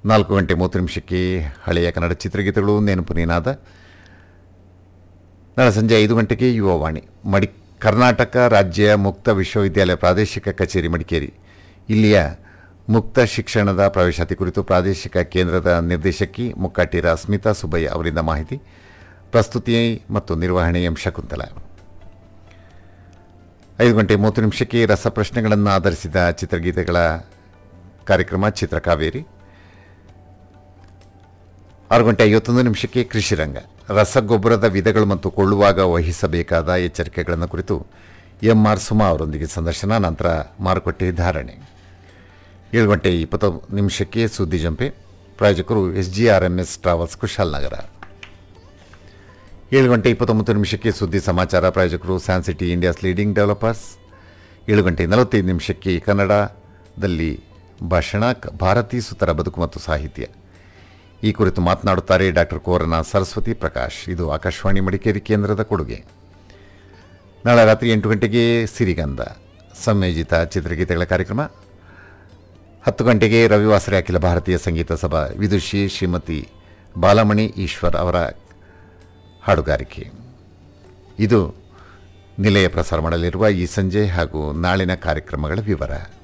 ನಾಲ್ಕು ಗಂಟೆ ಮೂವತ್ತು ನಿಮಿಷಕ್ಕೆ ಹಳೆಯ ಕನ್ನಡ ಚಿತ್ರಗೀತೆಗಳು ನೆನಪು ನೀನಾದ ನಾಳೆ ಸಂಜೆ ಐದು ಗಂಟೆಗೆ ಯುವವಾಣಿ ಮಡಿ ಕರ್ನಾಟಕ ರಾಜ್ಯ ಮುಕ್ತ ವಿಶ್ವವಿದ್ಯಾಲಯ ಪ್ರಾದೇಶಿಕ ಕಚೇರಿ ಮಡಿಕೇರಿ ಇಲ್ಲಿಯ ಮುಕ್ತ ಶಿಕ್ಷಣದ ಪ್ರವೇಶಾತಿ ಕುರಿತು ಪ್ರಾದೇಶಿಕ ಕೇಂದ್ರದ ನಿರ್ದೇಶಕಿ ಮುಕ್ಕಾಟಿರ ಸ್ಮಿತಾ ಸುಬ್ಬಯ್ಯ ಅವರಿಂದ ಮಾಹಿತಿ ಪ್ರಸ್ತುತಿ ಮತ್ತು ನಿರ್ವಹಣೆ ಎಂ ಶಕುಂತಲ ಐದು ಗಂಟೆ ಮೂವತ್ತು ನಿಮಿಷಕ್ಕೆ ರಸಪ್ರಶ್ನೆಗಳನ್ನು ಆಧರಿಸಿದ ಚಿತ್ರಗೀತೆಗಳ ಕಾರ್ಯಕ್ರಮ ಚಿತ್ರಕಾವೇರಿ ಆರು ಗಂಟೆ ಐವತ್ತೊಂದು ನಿಮಿಷಕ್ಕೆ ಕೃಷಿ ರಂಗ ರಸಗೊಬ್ಬರದ ವಿಧಗಳು ಮತ್ತು ಕೊಳ್ಳುವಾಗ ವಹಿಸಬೇಕಾದ ಎಚ್ಚರಿಕೆಗಳನ್ನು ಕುರಿತು ಎಂ ಆರ್ ಸುಮಾ ಅವರೊಂದಿಗೆ ಸಂದರ್ಶನ ನಂತರ ಮಾರುಕಟ್ಟೆ ಧಾರಣೆ ಏಳು ಗಂಟೆ ಇಪ್ಪತ್ತು ನಿಮಿಷಕ್ಕೆ ಸುದ್ದಿ ಜಂಪೆ ಪ್ರಾಯೋಜಕರು S G R M S travels Kushalnagar ಏಳು ಗಂಟೆ ಇಪ್ಪತ್ತೊಂಬತ್ತು ನಿಮಿಷಕ್ಕೆ ಸುದ್ದಿ ಸಮಾಚಾರ ಪ್ರಾಯೋಜಕರು san city India's leading developers ಏಳು ಗಂಟೆ ನಲವತ್ತೈದು ನಿಮಿಷಕ್ಕೆ ಕನ್ನಡದಲ್ಲಿ ಭಾಷಣ ಕ- ಭಾರತೀ ಸುತರ ಬದುಕು ಮತ್ತು ಸಾಹಿತ್ಯ ಈ ಕುರಿತು ಮಾತನಾಡುತ್ತಾರೆ ಡಾಕ್ಟರ್ ಕೋರನ ಸರಸ್ವತಿ ಪ್ರಕಾಶ್ ಇದು ಆಕಾಶವಾಣಿ ಮಡಿಕೇರಿ ಕೇಂದ್ರದ ಕೊಡುಗೆ ನಾಳೆ ರಾತ್ರಿ ಎಂಟು ಗಂಟೆಗೆ ಸಿರಿಗಂಧ ಸಂಯೋಜಿತ ಚಿತ್ರಗೀತೆಗಳ ಕಾರ್ಯಕ್ರಮ ಹತ್ತು ಗಂಟೆಗೆ ರವಿವಾಸರೆ ಅಖಿಲ ಭಾರತೀಯ ಸಂಗೀತ ಸಭಾ ವಿದುಷಿ ಶ್ರೀಮತಿ ಬಾಲಮಣಿ ಈಶ್ವರ್ ಅವರ ಹಾಡುಗಾರಿಕೆ ಇದು ನಿಲಯ ಪ್ರಸಾರ ಮಾಡಲಿರುವ ಈ ಸಂಜೆ ಹಾಗೂ ನಾಳಿನ ಕಾರ್ಯಕ್ರಮಗಳ ವಿವರ